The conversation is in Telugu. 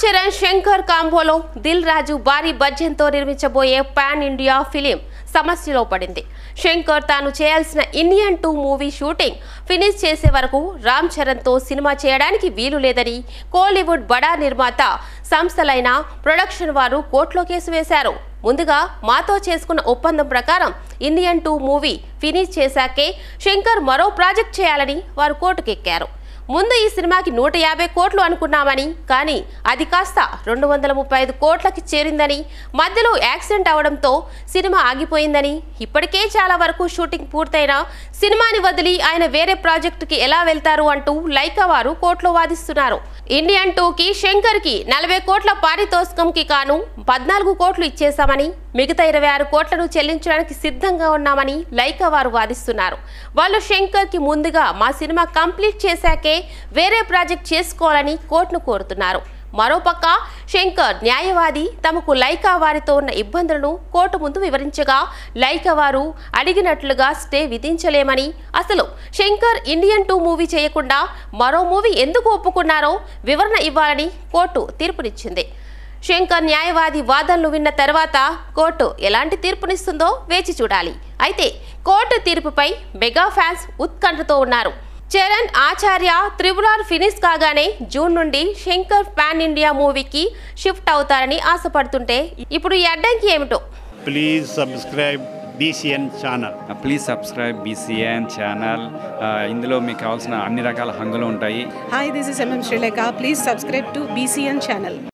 చరణ్ శంకర్ కాంబోలో దిల్ రాజు భారీ బడ్జెట్తో నిర్మించబోయే పాన్ ఇండియా ఫిలిం సమస్యలో పడింది శంకర్ తాను చేయాల్సిన Indian two movie shooting finish చేసే వరకు రామ్ చరణ్తో సినిమా చేయడానికి వీలు లేదని కోలీవుడ్ బడా నిర్మాత సంస్థలైన ప్రొడక్షన్ వారు కోర్టులో కేసు వేశారు ముందుగా మాతో చేసుకున్న ఒప్పందం ప్రకారం ఇండియన్ టూ మూవీ ఫినిష్ చేశాకే శంకర్ మరో ప్రాజెక్ట్ చేయాలని వారు కోర్టుకెక్కారు ముందు ఈ సినిమాకి నూట యాభై కోట్లు అనుకున్నామని కానీ అది కాస్త రెండు వందల ముప్పై ఐదు కోట్లకి చేరిందని మధ్యలో యాక్సిడెంట్ అవడంతో సినిమా ఆగిపోయిందని ఇప్పటికే చాలా వరకు షూటింగ్ పూర్తయినా సినిమాని వదిలి ఆయన వేరే ప్రాజెక్టుకి ఎలా వెళ్తారు అంటూ లైకా వారు కోర్టులో వాదిస్తున్నారు ఇండియన్ టూకి శంకర్కి నలభై కోట్ల పారితోషికంకి కాను పద్నాలుగు కోట్లు ఇచ్చేశామని మిగతా ఇరవై ఆరు కోట్లను చెల్లించడానికి సిద్ధంగా ఉన్నామని లైకా వారు వాదిస్తున్నారు వాళ్ళు శంకర్కి ముందుగా మా సినిమా కంప్లీట్ చేశాకే వేరే ప్రాజెక్ట్ చేసుకోవాలని కోర్టును కోరుతున్నారు మరోపక్క శంకర్ న్యాయవాది తమకు లైకా వారితో ఉన్న ఇబ్బందులను కోర్టు ముందు వివరించగా లైకా వారు అడిగినట్లుగా స్టే విధించలేమని అసలు శంకర్ ఇండియన్ టూ మూవీ చేయకుండా మరో మూవీ ఎందుకు ఒప్పుకున్నారో వివరణ ఇవ్వాలని కోర్టు తీర్పునిచ్చింది శంకర్ న్యాయవాది వాదనలు విన్న తర్వాత కోర్టు ఎలాంటి తీర్పునిస్తుందో వేచి చూడాలి అయితే కోర్టు తీర్పుపై మెగా ఫ్యాన్స్ ఉత్కంఠతో ఉన్నారు చరణ్ ఆచార్య త్రిబులార్ ఫినిష్ కాగానే జూన్ నుండి శంకర్ పాన్ ఇండియా మూవీకి షిఫ్ట్ అవుతారని ఆశపడుతుంటే ఇప్పుడు ఈ అడ్డంకి ఏమిటో please subscribe BCN channel please subscribe BCN channel ఇందులో మీకు కావాల్సిన అన్ని రకాల హంగులు ఉంటాయి Hi, this is MM Sri Lanka. Please subscribe to BCN channel.